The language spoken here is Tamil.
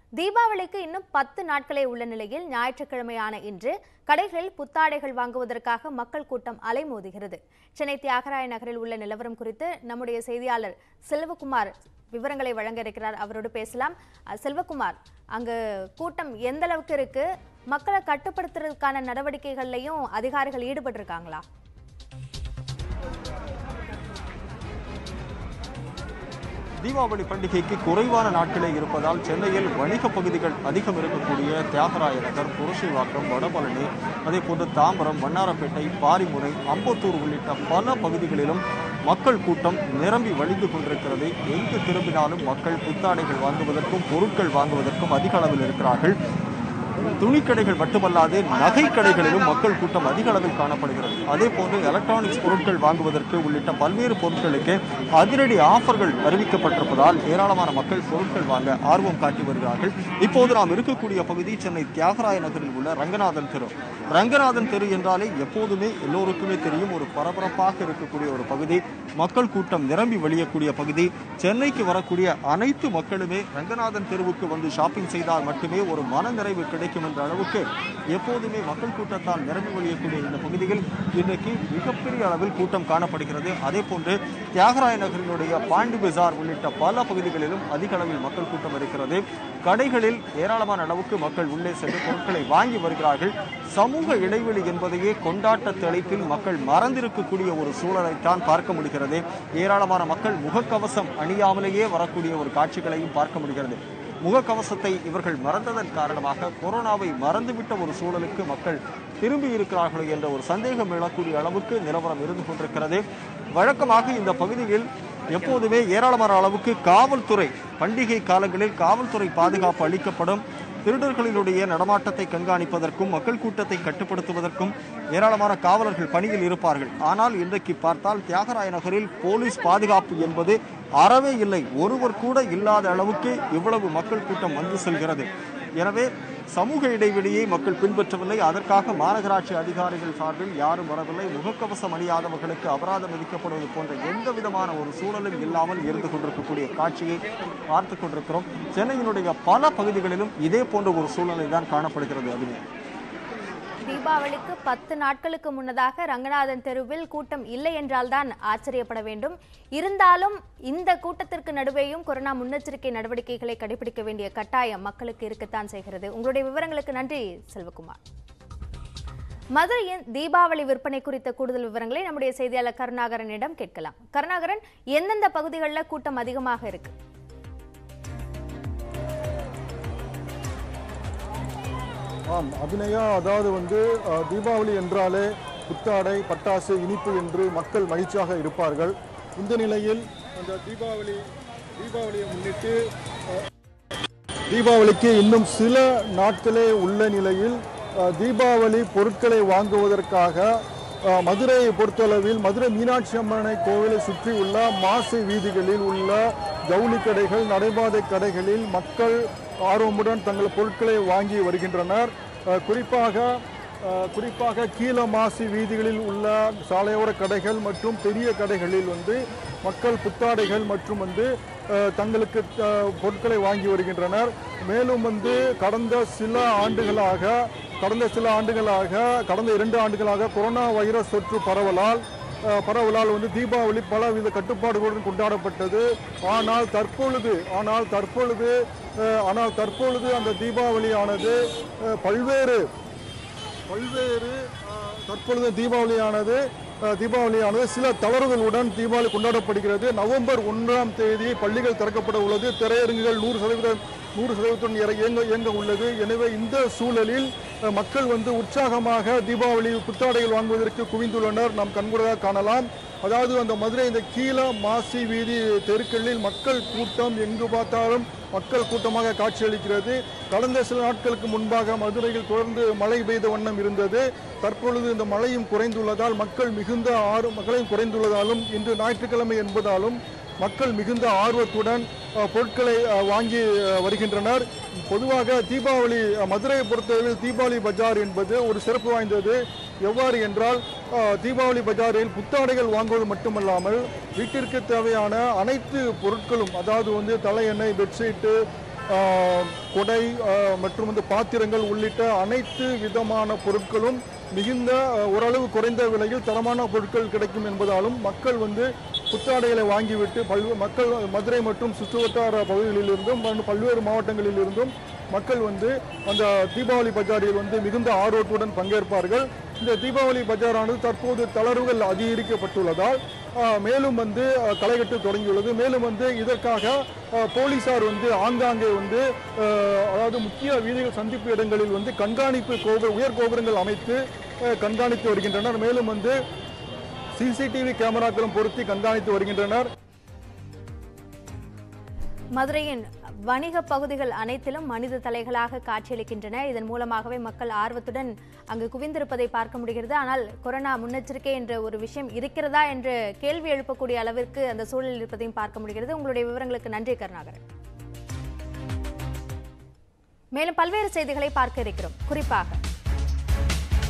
தீபாவளிக்கு இன்னும் பத்து நாட்களே உள்ள நிலையில் ஞாயிற்றுக்கிழமையான இன்று கடைகளில் புத்தாடைகள் வாங்குவதற்காக மக்கள் கூட்டம் அலைமோதுகிறது சென்னை தியாகராய நகரில் உள்ள நிலவரம் குறித்து நம்முடைய செய்தியாளர் செல்வகுமார் விவரங்களை வழங்க இருக்கிறார் அவரோடு பேசலாம் அஹ், செல்வகுமார் அங்கு கூட்டம் எந்த அளவுக்கு இருக்கு மக்களை கட்டுப்படுத்துறதுக்கான நடவடிக்கைகள்லையும் அதிகாரிகள் ஈடுபட்டிருக்காங்களா தீபாவளி பண்டிகைக்கு குறைவான நாட்களே இருப்பதால் சென்னையில் வணிக பகுதிகள் அதிகம் இருக்கக்கூடிய தியாகராய நகர் புரட்சிவாக்கம் வடபழனி அதே போன்று தாம்பரம் வண்ணாரப்பேட்டை பாரிமுனை அம்பத்தூர் உள்ளிட்ட பல பகுதிகளிலும் மக்கள் கூட்டம் நிரம்பி வழிந்து கொண்டிருக்கிறது எங்கு திரும்பினாலும் மக்கள் புத்தாடைகள் வாங்குவதற்கும் பொருட்கள் வாங்குவதற்கும் அதிக அளவில் இருக்கிறார்கள் துணிக்கடைகள் மட்டுமல்லாது நகை கடைகளிலும் மக்கள் கூட்டம் அதிக அளவில் காணப்படுகிறது அதே போன்று எலக்ட்ரானிக்ஸ் பொருட்கள் வாங்குவதற்கு உள்ளிட்ட பல்வேறு பொருட்களுக்கு அதிரடி ஆஃபர்கள் அறிவிக்கப்பட்டிருப்பதால் ஏராளமான மக்கள் பொருட்கள் வாங்க ஆர்வம் காட்டி வருகிறார்கள் இப்போது நாம் இருக்கக்கூடிய பகுதி சென்னை தியாகராய நகரில் உள்ள ரங்கநாதன் தெரு ரங்கநாதன் தெரு என்றாலே எப்போதுமே எல்லோருக்குமே தெரியும் ஒரு பரபரப்பாக இருக்கக்கூடிய ஒரு பகுதி மக்கள் கூட்டம் நிரம்பி வழியக்கூடிய பகுதி சென்னைக்கு வரக்கூடிய அனைத்து மக்களுமே ரங்கநாதன் தெருவுக்கு வந்து ஷாப்பிங் செய்தால் மட்டுமே ஒரு மனநிறைவு கிடைக்கும் என்ற அளவுக்கு எப்போதுமே மக்கள் கூட்டத்தால் நிரம்பி வழியக்கூடிய இந்த பகுதியில் இன்றைக்கு மிகப்பெரிய அளவில் கூட்டம் காணப்படுகிறது அதே போன்று தியாகராய நகரினுடைய பாண்டி பஜார் உள்ளிட்ட பல பகுதிகளிலும் அதிக அளவில் மக்கள் கூட்டம் இருக்கிறது கடைகளில் ஏராளமான அளவுக்கு மக்கள் உள்ளே சென்று பொருட்களை வாங்கி வருகிறார்கள் சமூக இடைவெளி என்பதையே கொண்டாட்ட தலைப்பில் மக்கள் மறந்திருக்கக்கூடிய ஒரு சூழலைத்தான் பார்க்க முடிகிறது ஏராளமான மக்கள் முகக்கவசம் அணியாமலேயே வரக்கூடிய ஒரு காட்சிகளையும் பார்க்க முடிகிறது முகக்கவசத்தை இவர்கள் மறந்ததன் காரணமாக கொரோனாவை மறந்துவிட்ட ஒரு சூழலுக்கு மக்கள் திரும்பி இருக்கிறார்களோ என்ற ஒரு சந்தேகம் எழக்கூடிய அளவுக்கு நிலவரம் இருந்து கொண்டிருக்கிறது வழக்கமாக இந்த பகுதியில் எப்போதுமே ஏராளமான அளவுக்கு காவல்துறை பண்டிகை காலங்களில் காவல்துறை பாதுகாப்பு அளிக்கப்படும் திருடர்களினுடைய நடமாட்டத்தை கண்காணிப்பதற்கும் மக்கள் கூட்டத்தை கட்டுப்படுத்துவதற்கும் ஏராளமான காவலர்கள் பணியில் இருப்பார்கள் ஆனால் இன்றைக்கு பார்த்தால் தியாகராய நகரில் போலீஸ் பாதுகாப்பு என்பது அறவே இல்லை ஒருவர் கூட இல்லாத அளவுக்கு இவ்வளவு மக்கள் கூட்டம் வந்து செல்கிறது எனவே சமூக இடைவெளியை மக்கள் பின்பற்றவில்லை அதற்காக மாநகராட்சி அதிகாரிகள் சார்பில் யாரும் வரவில்லை முகக்கவசம் அணியாதவர்களுக்கு அபராதம் விதிக்கப்படுவது போன்ற எந்த விதமான ஒரு சூழலும் இல்லாமல் இருந்து கொண்டிருக்கக்கூடிய காட்சியை பார்த்து கொண்டிருக்கிறோம் சென்னையினுடைய பல பகுதிகளிலும் இதே போன்ற ஒரு சூழ்நிலை தான் காணப்படுகிறது அதுவே தீபாவளிக்கு பத்து நாட்களுக்கு முன்னதாக ரங்கநாதன் தெருவில் கூட்டம் இல்லை என்றால்தான் ஆச்சரியப்பட வேண்டும் இருந்தாலும் இந்த கூட்டத்திற்கு நடுவேயும் கொரோனா முன்னெச்சரிக்கை நடவடிக்கைகளை கடைபிடிக்க வேண்டிய கட்டாயம் மக்களுக்கு இருக்கத்தான் செய்கிறது உங்களுடைய விவரங்களுக்கு நன்றி செல்வகுமார் மதுரையின் தீபாவளி விற்பனை குறித்த கூடுதல் விவரங்களை நம்முடைய செய்தியாளர் கருணாகரனிடம் கேட்கலாம் கருணாகரன் எந்தெந்த பகுதிகளில் கூட்டம் அதிகமாக இருக்கு ஆம் அபிநயா அதாவது வந்து அஹ், தீபாவளி என்றாலே புத்தாடை பட்டாசு இனிப்பு என்று மக்கள் மகிழ்ச்சியாக இருப்பார்கள் இந்த நிலையில் அந்த தீபாவளி தீபாவளியை முன்னிட்டு அஹ், தீபாவளிக்கு இன்னும் சில நாட்களே உள்ள நிலையில் அஹ், தீபாவளி பொருட்களை வாங்குவதற்காக அஹ், மதுரையை பொறுத்தளவில் மதுரை மீனாட்சி அம்மனை கோவிலை சுற்றி உள்ள மாசு வீதிகளில் உள்ள ஜவுளி கடைகள் நடைபாதை கடைகளில் மக்கள் ஆர்வமுடன் தங்கள் பொருட்களை வாங்கி வருகின்றனர் அஹ், குறிப்பாக அஹ், குறிப்பாக கீழ மாசி வீதிகளில் உள்ள சாலையோர கடைகள் மற்றும் பெரிய கடைகளில் வந்து மக்கள் புத்தாடைகள் மற்றும் வந்து அஹ், தங்களுக்கு அஹ், பொருட்களை வாங்கி வருகின்றனர் மேலும் வந்து கடந்த சில ஆண்டுகளாக கடந்த சில ஆண்டுகளாக கடந்த இரண்டு ஆண்டுகளாக கொரோனா வைரஸ் தொற்று பரவலால் அஹ், பரவலால் வந்து தீபாவளி பலவித கட்டுப்பாடுகளுடன் கொண்டாடப்பட்டது ஆனால் தற்பொழுது ஆனால் தற்பொழுது அஹ், ஆனால் தற்பொழுது அந்த தீபாவளியானது அஹ், பல்வேறு பல்வேறு அஹ், தற்பொழுது தீபாவளியானது அஹ், தீபாவளியானது சில தவறுகளுடன் தீபாவளி கொண்டாடப்படுகிறது நவம்பர் ஒன்றாம் தேதி பள்ளிகள் திறக்கப்பட உள்ளது திரையரங்குகள் நூறு சதவீதம் நூறு சதவீதத்துடன் இற- இயங்க இயங்க உள்ளது எனவே இந்த சூழலில் அஹ், மக்கள் வந்து உற்சாகமாக தீபாவளி புத்தாடைகள் வாங்குவதற்கு குவிந்துள்ளனர் நாம் கண்கூடாக காணலாம் அதாவது அந்த மதுரை இந்த கீழ மாசி வீதி தெருக்களில் மக்கள் கூட்டம் எங்கு பார்த்தாலும் மக்கள் கூட்டமாக காட்சியளிக்கிறது கடந்த சில நாட்களுக்கு முன்பாக மதுரையில் தொடர்ந்து மழை பெய்த வண்ணம் இருந்தது தற்பொழுது இந்த மழையும் குறைந்துள்ளதால் மக்கள் மிகுந்த ஆர்வ மழையும் குறைந்துள்ளதாலும் இன்று ஞாயிற்றுக்கிழமை என்பதாலும் மக்கள் மிகுந்த ஆர்வத்துடன் அஹ், பொருட்களை அஹ், வாங்கி அஹ், வருகின்றனர் பொதுவாக தீபாவளி அஹ், மதுரையை பொறுத்தவரையில் தீபாவளி பஜார் என்பது ஒரு சிறப்பு வாய்ந்தது எவ்வாறு என்றால் அஹ், தீபாவளி பஜாரில் புத்தாடைகள் வாங்குவது மட்டுமல்லாமல் வீட்டிற்கு தேவையான அனைத்து பொருட்களும் அதாவது வந்து தலையெண்ணெய் பெட்ஷீட்டு ஆஹ், கொடை ஆஹ், மற்றும் வந்து பாத்திரங்கள் உள்ளிட்ட அனைத்து விதமான பொருட்களும் மிகுந்த ஆஹ், ஓரளவு குறைந்த விலையில் தரமான பொருட்கள் கிடைக்கும் என்பதாலும் மக்கள் வந்து புத்தாடைகளை வாங்கிவிட்டு பல்வே மக்கள் மதுரை மற்றும் சுற்றுவட்டார பகுதிகளிலிருந்தும் மற்றும் பல்வேறு மாவட்டங்களிலிருந்தும் மக்கள் வந்து அந்த தீபாவளி பஜாரில் வந்து மிகுந்த ஆர்வத்துடன் பங்கேற்பார்கள் இந்த தீபாவளி பஜாரானது தற்போது தளர்வுகள் அதிகரிக்கப்பட்டுள்ளதால் ஆஹ், மேலும் வந்து ஆஹ், களைகட்டு தொடங்கியுள்ளது மேலும் வந்து இதற்காக ஆஹ், போலீசார் வந்து ஆங்காங்கே வந்து ஆஹ், அதாவது முக்கிய வீதிகள் சந்திப்பு இடங்களில் வந்து கண்காணிப்பு கோபுர உயர் கோபுரங்கள் அமைத்து ஆஹ், கண்காணித்து வருகின்றனர் மேலும் வந்து சிசிடிவி கேமராக்களும் பொருத்தி கண்காணித்து வருகின்றனர் மதுரையின் வணிக பகுதிகள் அனைத்திலும் மனித தலைகளாக காட்சியளிக்கின்றன இதன் மூலமாகவே மக்கள் ஆர்வத்துடன் அங்கு குவிந்திருப்பதை பார்க்க முடிகிறது ஆனால் கொரோனா முன்னெச்சரிக்கை என்ற ஒரு விஷயம் இருக்கிறதா என்று கேள்வி எழுப்பக்கூடிய அளவிற்கு அந்த சூழல் இருப்பதையும் பார்க்க முடிகிறது உங்களுடைய விவரங்களுக்கு நன்றி கருணாகரன் மேலும் பல்வேறு செய்திகளை பார்க்க இருக்கிறோம் குறிப்பாக